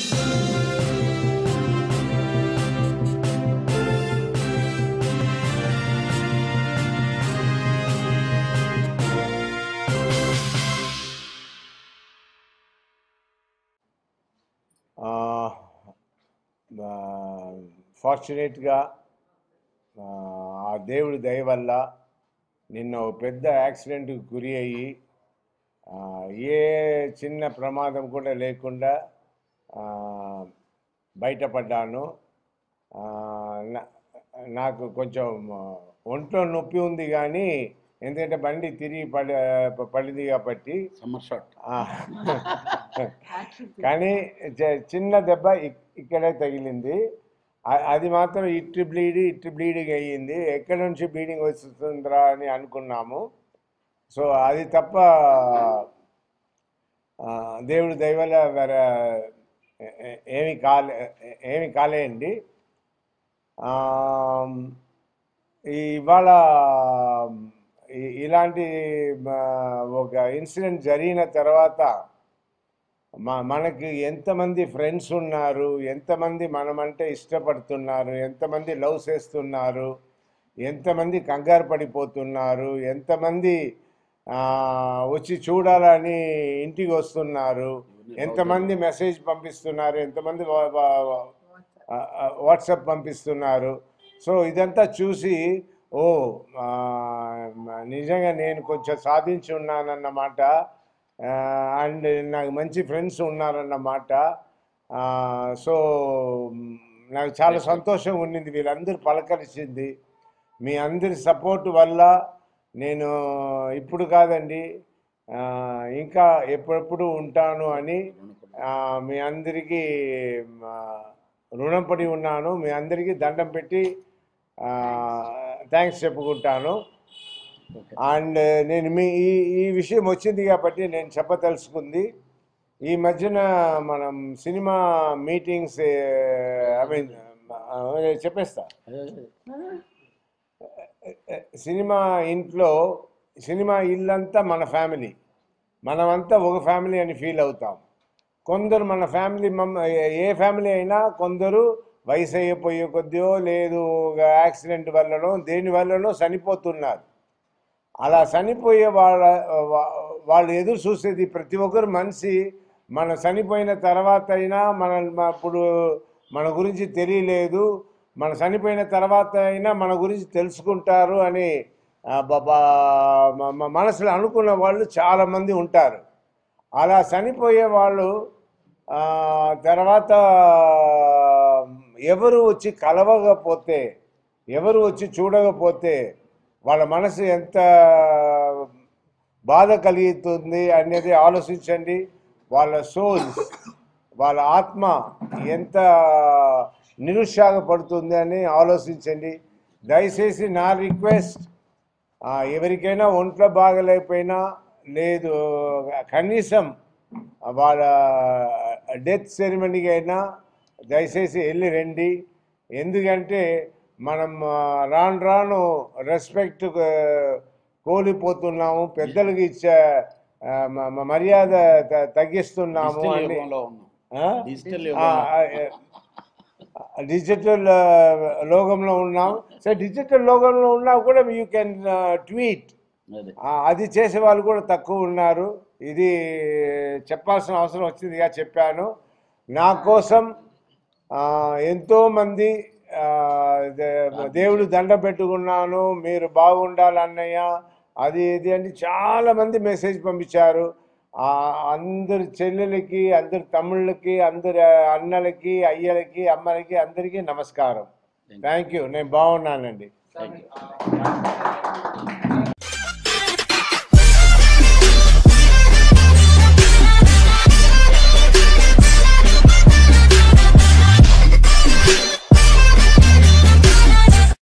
ఫార్చునేట్గా ఆ దేవుడి దయ వల్ల నిన్న ఒక పెద్ద యాక్సిడెంట్కి గురి అయ్యి ఆ, ఏ చిన్న ప్రమాదం కూడా లేకుండా ఆ, బయటపడ్డాను ఆ, నా- నాకు కొంచెం ఒంట్లో నొప్పి ఉంది కానీ ఎందుకంటే బండి తిరిగి పడి పడింది కాబట్టి సమ్మర్ షాట్ ఆ, కానీ చ- చిన్న దెబ్బ ఇక్- ఇక్కడే తగిలింది అ- అది మాత్రం ఇటు బ్లీడ్ ఇటు బ్లీడింగ్ అయ్యింది ఎక్కడి నుంచి బ్లీడింగ్ వస్తుందిరా అని అనుకున్నాము సో అది తప్ప ఆ, దేవుడి దయవల్ల వేరే ఏ- ఏ- ఏమి కాలే ఏమి కాలేయండి ఆమ్, ఈ ఇవాళ ఈ- ఇలాంటి ఆ, ఒక ఇన్సిడెంట్ జరిగిన తర్వాత మా మనకి ఎంతమంది ఫ్రెండ్స్ ఉన్నారు ఎంతమంది మనమంటే ఇష్టపడుతున్నారు ఎంతమంది లవ్ చేస్తున్నారు ఎంతమంది కంగారు పడిపోతున్నారు ఎంతమంది ఆ, వచ్చి చూడాలని ఇంటికి వస్తున్నారు ఎంతమంది మెసేజ్ పంపిస్తున్నారు ఎంతమంది వా- వా- వా- ఆ, ఆ, వాట్సాప్ పంపిస్తున్నారు సో ఇదంతా చూసి ఓ ఆ, నిజంగా నేను కొంచెం సాధించి ఉన్నానన్నమాట అండ్ నాకు మంచి ఫ్రెండ్స్ ఉన్నారన్నమాట ఆ, సో మ్, నాకు చాలా సంతోషం ఉండింది వీళ్ళందరూ పలకరించింది మీ అందరి సపోర్ట్ వల్ల నేను ఇప్పుడు కాదండి ఆ, ఇంకా ఎప్పుడెప్పుడు ఉంటాను అని ఆ, మీ అందరికీ ఆ, రుణపడి ఉన్నాను మీ అందరికీ దండం పెట్టి థ్యాంక్స్ చెప్పుకుంటాను అండ్ నేను మీ ఈ ఈ విషయం వచ్చింది కాబట్టి నేను చెప్పదలుచుకుంది ఈ మధ్యన మనం సినిమా మీటింగ్స్ ఐ మీన్ చెప్పేస్తా సినిమా ఇంట్లో సినిమా ఇల్లంతా మన ఫ్యామిలీ మనమంతా ఒక ఫ్యామిలీ అని ఫీల్ అవుతాం కొందరు మన ఫ్యామిలీ మమ్ ఏ ఫ్యామిలీ అయినా కొందరు వయసు అయిపోయే కొద్దియో లేదు ఒక యాక్సిడెంట్ వల్లనో దేని వల్లనో చనిపోతున్నారు అలా చనిపోయే వాళ్ళ వా- వాళ్ళు ఎదురు చూసేది ప్రతి ఒక్కరు మనిషి మన చనిపోయిన తర్వాత అయినా మన మ- ఇప్పుడు మన గురించి తెలియలేదు మన చనిపోయిన తర్వాత అయినా మన గురించి తెలుసుకుంటారు అని ఆ, బ- బ- మ- మ- మనసులో అనుకున్న వాళ్ళు చాలామంది ఉంటారు అలా చనిపోయే వాళ్ళు ఆ, తర్వాత ఎవరు వచ్చి కలవకపోతే ఎవరు వచ్చి చూడకపోతే వాళ్ళ మనసు ఎంత బాధ కలుగుతుంది అనేది ఆలోచించండి వాళ్ళ సోల్స్ వాళ్ళ ఆత్మ ఎంత నిరుత్సాహపడుతుంది అని ఆలోచించండి దయచేసి నా రిక్వెస్ట్ ఆ, ఎవరికైనా ఒంట్లో బాగలేకపోయినా లేదు కనీసం వాళ్ళ డెత్ సెరమనీకి అయినా దయచేసి వెళ్ళి రండి ఎందుకంటే మనం ఆ, రాను రాను రెస్పెక్ట్ కోల్పోతున్నాము పెద్దలకు ఇచ్చే ఆ, మ- మ- మర్యాద త- తగ్గిస్తున్నాము డిజిటల్ అని యుగంలో ఉన్నాం ఆ? డిజిటల్ ఆ, యుగంలో ఆ, డిజిటల్ ఆ, లోకంలో ఉన్నాం సో డిజిటల్ లోకంలో ఉన్నా కూడా యూ కెన్ ట్వీట్ అదే అది చేసే వాళ్ళు కూడా తక్కువ ఉన్నారు ఇది చెప్పాల్సిన అవసరం వచ్చిందిగా చెప్పాను నా కోసం ఆ, ఎంతోమంది ఆ, దే- దేవుడు దండ పెట్టుకున్నాను మీరు బాగుండాలన్నయ్య అది ఇది అని చాలామంది మెసేజ్ పంపించారు ఆ, అందరి చెల్లెలకి అందరి తమ్ముళ్ళకి అందరి అన్నలకి అయ్యలకి అమ్మలకి అందరికీ నమస్కారం థ్యాంక్ యూ నేను బాగున్నానండి థ్యాంక్ యూ